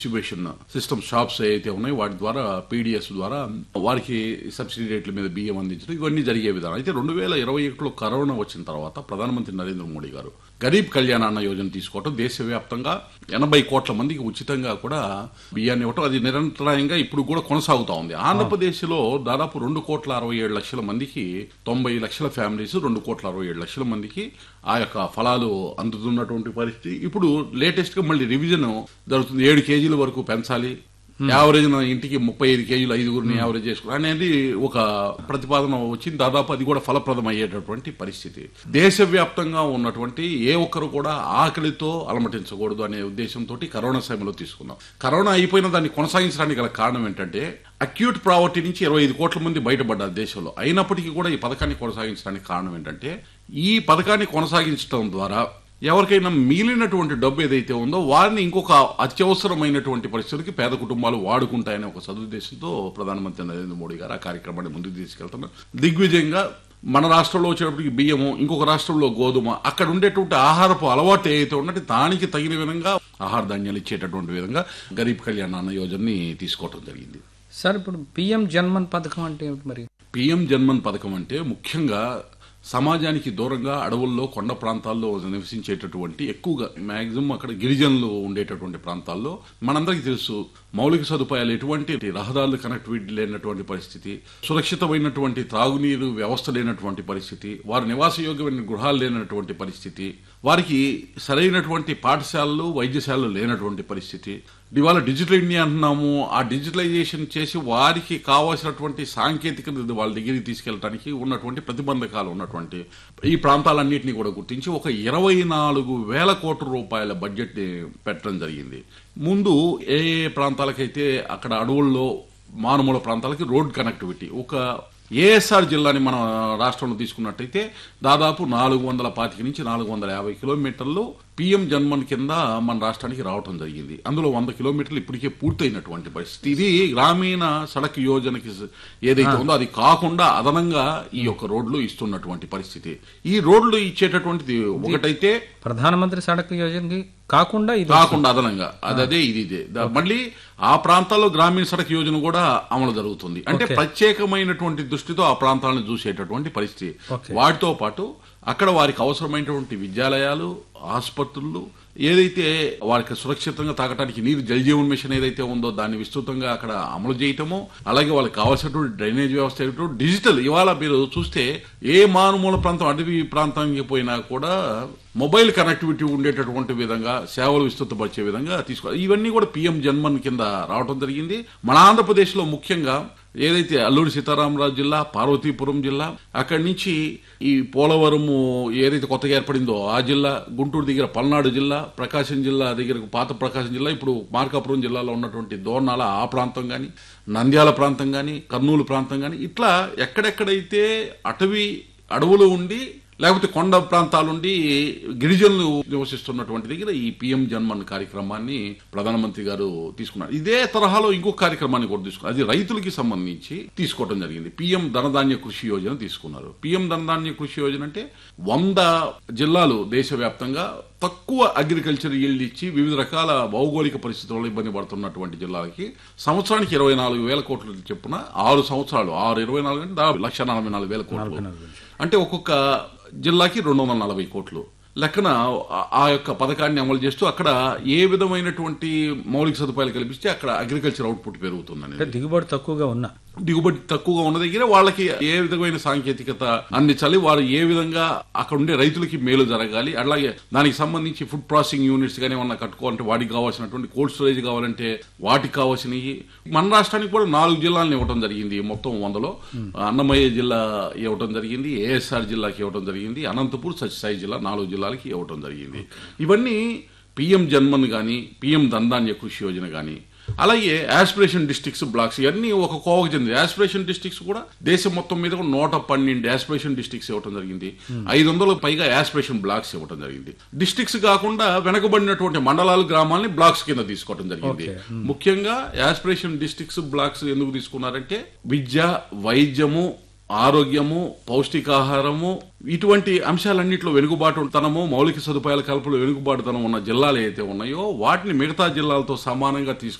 Distribution system shops ఏవైతే ఉన్నాయో వాటి ద్వారా పీడిఎస్ ద్వారా వారికి సబ్సిడీ రేట్ల మీద బియ్యం అందించడం ఇవన్నీ జరిగే విధానం అయితే రెండు వేల ఇరవై ఒకటిలో కరోనా వచ్చిన తర్వాత ప్రధానమంత్రి నరేంద్ర మోడీ గారు గరీబ్ కళ్యాణ అన్న యోజన తీసుకోవటం దేశవ్యాప్తంగా ఎనభై కోట్ల మందికి ఉచితంగా కూడా బియ్యాన్ని ఇవ్వటం అది నిరంతరాయంగా ఇప్పుడు కూడా కొనసాగుతా ఉంది ఆంధ్రప్రదేశ్లో దాదాపు రెండు కోట్ల అరవై ఏడు లక్షల మందికి తొంభై లక్షల ఫ్యామిలీస్ రెండు కోట్ల అరవై ఏడు లక్షల మందికి ఆ యొక్క ఫలాలు అందుతున్నటువంటి పరిస్థితి ఇప్పుడు లేటెస్ట్ గా మళ్ళీ రివిజన్ జరుగుతుంది ఏడు కేజీల వరకు పెంచాలి యావరేజ్ ఇంటికి ముప్పై ఐదు కేజీలు ఐదుగురిని యావరేజ్ చేసుకోవాలి అనేది ఒక ప్రతిపాదన వచ్చింది దాదాపు అది కూడా ఫలప్రదం అయ్యేటటువంటి పరిస్థితి దేశవ్యాప్తంగా ఉన్నటువంటి ఏ ఒక్కరు కూడా ఆకలితో అలమటించకూడదు అనే ఉద్దేశంతో కరోనా సమయంలో తీసుకున్నాం కరోనా అయిపోయిన దాన్ని కొనసాగించడానికి గల కారణం ఏంటంటే అక్యూట్ ప్రావర్టీ నుంచి ఇరవై ఐదు కోట్ల మంది బయటపడ్డారు దేశంలో అయినప్పటికీ కూడా ఈ పథకాన్ని కొనసాగించడానికి కారణం ఏంటంటే ఈ పథకాన్ని కొనసాగించడం ద్వారా ఎవరికైనా మిగిలినటువంటి డబ్బు ఏదైతే ఉందో వారిని ఇంకొక అత్యవసరమైనటువంటి పరిస్థితులకి పేద కుటుంబాలు వాడుకుంటాయనే ఒక సదుద్దేశంతో ప్రధానమంత్రి నరేంద్ర మోడీ గారు ఆ కార్యక్రమాన్ని ముందుకు తీసుకెళ్తున్నారు దిగ్విజయంగా మన రాష్ట్రంలో వచ్చేటప్పటికి బియ్యము ఇంకొక రాష్ట్రంలో గోధుమ అక్కడ ఉండేటువంటి ఆహారపు అలవాటు ఏదైతే ఉన్నట్టు దానికి తగిన విధంగా ఆహార ధాన్యాలు ఇచ్చేటటువంటి విధంగా గరీబ్ కళ్యాణ్ అన్న యోజనని తీసుకోవడం జరిగింది సార్ ఇప్పుడు పిఎం జన్మన్ పథకం అంటే ఏమిటి మరి పిఎం జన్మన్ పథకం అంటే ముఖ్యంగా సమాజానికి దూరంగా అడవుల్లో కొండ ప్రాంతాల్లో నివసించేటటువంటి ఎక్కువగా మాక్సిమం అక్కడ గిరిజనులు ఉండేటటువంటి ప్రాంతాల్లో మనందరికీ తెలుసు మౌలిక సదుపాయాలు ఎటువంటి రహదారులు కనెక్టివిటీ లేనటువంటి పరిస్థితి సురక్షితమైనటువంటి త్రాగునీరు వ్యవస్థ లేనటువంటి పరిస్థితి వారి నివాసయోగ్యమైన గృహాలు లేనటువంటి పరిస్థితి వారికి సరైనటువంటి పాఠశాలలు వైద్యశాలలు లేనటువంటి పరిస్థితి ఇవాళ డిజిటల్ ఇండియా అంటున్నాము ఆ డిజిటలైజేషన్ చేసి వారికి కావాల్సినటువంటి సాంకేతికత వాళ్ళ దగ్గరికి తీసుకెళ్ళడానికి ఉన్నటువంటి ప్రతిబంధకాలు ఉన్నటువంటి ఈ ప్రాంతాలన్నింటినీ కూడా గుర్తించి ఒక ఇరవై నాలుగు వేల కోట్ల రూపాయల బడ్జెట్ పెట్టడం జరిగింది ముందు ఏ ఏ ప్రాంతాలకైతే అక్కడ అడవుల్లో మారుమూల ప్రాంతాలకి రోడ్ కనెక్టివిటీ ఒక ఏఎస్ఆర్ జిల్లాని మన రాష్ట్రంలో తీసుకున్నట్టయితే దాదాపు నాలుగు వందల పాతిక నుంచి నాలుగు వందల యాభై కిలోమీటర్లు పిఎం జన్మన్ కింద మన రాష్ట్రానికి రావటం జరిగింది అందులో వంద కిలోమీటర్లు ఇప్పటికే పూర్తయినటువంటి పరిస్థితి ఇది గ్రామీణ సడక్ యోజనకి ఏదైతే ఉందో అది కాకుండా అదనంగా ఈ యొక్క రోడ్లు ఇస్తున్నటువంటి పరిస్థితి ఈ రోడ్లు ఇచ్చేటటువంటిది ఒకటైతే ప్రధానమంత్రి సడక్ యోజనకి కాకుండా ఇది కాకుండా అదనంగా అది అదే ఇది ఇదే దా- మళ్ళీ ఆ ప్రాంతాల్లో గ్రామీణ సడక్ యోజన కూడా అమలు జరుగుతుంది అంటే ప్రత్యేకమైనటువంటి దృష్టితో ఆ ప్రాంతాలను చూసేటటువంటి పరిస్థితి Okay. వాటితో పాటు అక్కడ వారికి అవసరమైనటువంటి విద్యాలయాలు ఆసుపత్రులు ఏదైతే వారికి సురక్షితంగా తాగటానికి నీరు జల్ జీవన్ మిషన్ ఏదైతే ఉందో దాన్ని విస్తృతంగా అక్కడ అమలు చేయటము అలాగే వాళ్ళకి కావాల్సినటువంటి డ్రైనేజ్ వ్యవస్థ ఏమిటో డిజిటల్ ఇవాళ మీరు చూస్తే ఏ మారుమూల ప్రాంతం అడవి ప్రాంతానికి పోయినా కూడా మొబైల్ కనెక్టివిటీ ఉండేటటువంటి విధంగా సేవలు విస్తృతపరిచే విధంగా తీసుకో ఇవన్నీ కూడా పిఎం జన్మన్ కింద రావడం జరిగింది మన ఆంధ్రప్రదేశ్లో ముఖ్యంగా ఏదైతే అల్లూరి సీతారామరాజు జిల్లా పార్వతీపురం జిల్లా అక్కడి నుంచి ఈ పోలవరము ఏదైతే కొత్తగా ఏర్పడిందో ఆ జిల్లా గుంటూరు దగ్గర పల్నాడు జిల్లా ప్రకాశం జిల్లా దగ్గర పాత ప్రకాశం జిల్లా ఇప్పుడు మార్కాపురం జిల్లాలో ఉన్నటువంటి దోర్నాల ఆ ప్రాంతం కానీ నంద్యాల ప్రాంతం కానీ కర్నూలు ప్రాంతం కానీ ఇట్లా ఎక్కడెక్కడైతే అటవీ అడవులు ఉండి లేకపోతే కొండ ప్రాంతాలుండి గిరిజనులు నివసిస్తున్నటువంటి దగ్గర ఈ పిఎం జన్మన్ కార్యక్రమాన్ని ప్రధానమంత్రి గారు తీసుకున్నారు ఇదే తరహాలో ఇంకొక కార్యక్రమాన్ని కూడా తీసుకున్నారు అది రైతులకి సంబంధించి తీసుకోవడం జరిగింది పిఎం ధనధాన్య కృషి యోజన తీసుకున్నారు పిఎం ధనధాన్య కృషి యోజన అంటే వంద జిల్లాలు దేశవ్యాప్తంగా తక్కువ అగ్రికల్చర్ ఈల్డ్ ఇచ్చి వివిధ రకాల భౌగోళిక పరిస్థితుల్లో ఇబ్బంది పడుతున్నటువంటి జిల్లాలకి సంవత్సరానికి ఇరవై నాలుగు వేల కోట్ల చెప్పున ఆరు సంవత్సరాలు ఆరు ఇరవై నాలుగు అంటే దాదాపు లక్ష నలభై నాలుగు వేల కోట్లు అంటే ఒక్కొక్క జిల్లాకి రెండు వందల నలభై కోట్లు లెక్కన ఆ- ఆ యొక్క పథకాన్ని అమలు చేస్తూ అక్కడ ఏ విధమైనటువంటి మౌలిక సదుపాయాలు కల్పిస్తే అక్కడ అగ్రికల్చర్ అవుట్పుట్ పెరుగుతుందని అంటే దిగుబడి తక్కువగా ఉన్నా దిగుబడి తక్కువగా ఉన్న దగ్గర వాళ్ళకి ఏ విధమైన సాంకేతికత అందించాలి వారు ఏ విధంగా అక్కడ ఉండే రైతులకి మేలు జరగాలి అలాగే దానికి సంబంధించి ఫుడ్ ప్రాసెసింగ్ యూనిట్స్ కానీ ఏమన్నా కట్టుకోవాలంటే వాటికి కావాల్సినటువంటి కోల్డ్ స్టోరేజ్ కావాలంటే వాటికి కావాల్సినవి మన రాష్ట్రానికి కూడా నాలుగు జిల్లాలను ఇవ్వడం జరిగింది మొత్తం వందలో అన్నమయ్య జిల్లా ఇవ్వడం జరిగింది ఏఎస్ఆర్ జిల్లాకి ఇవ్వడం జరిగింది అనంతపూర్ సత్యసాయి జిల్లా నాలుగు జిల్లాలకి ఇవ్వడం జరిగింది ఇవన్నీ పిఎం జన్మన్ కానీ పిఎం ధనధాన్య కృషి యోజన కానీ అలాగే యాస్పిరేషన్ డిస్ట్రిక్ట్స్ బ్లాక్స్ ఇవన్నీ ఒక కోవకు చెందింది యాస్పిరేషన్ డిస్ట్రిక్ట్స్ కూడా దేశం మొత్తం మీద కూడా నూట పన్నెండు యాస్పిరేషన్ డిస్ట్రిక్ట్స్ ఇవ్వడం జరిగింది ఐదు వందలకు పైగా యాస్పిరేషన్ బ్లాక్స్ ఇవ్వడం జరిగింది డిస్ట్రిక్ట్స్ కాకుండా వెనకబడినటువంటి మండలాలు గ్రామాలని బ్లాక్స్ కింద తీసుకోవడం జరిగింది ముఖ్యంగా యాస్పిరేషన్ డిస్ట్రిక్ట్స్ బ్లాక్స్ ఎందుకు తీసుకున్నారంటే విద్య వైద్యము ఆరోగ్యము పౌష్టికాహారము ఇటువంటి అంశాలన్నింటిలో వెనుకబాటుతనము మౌలిక సదుపాయాల కల్పన వెనుకబాటుతనం ఉన్న జిల్లాలు ఏవైతే ఉన్నాయో వాటిని మిగతా జిల్లాలతో సమానంగా తీసుకు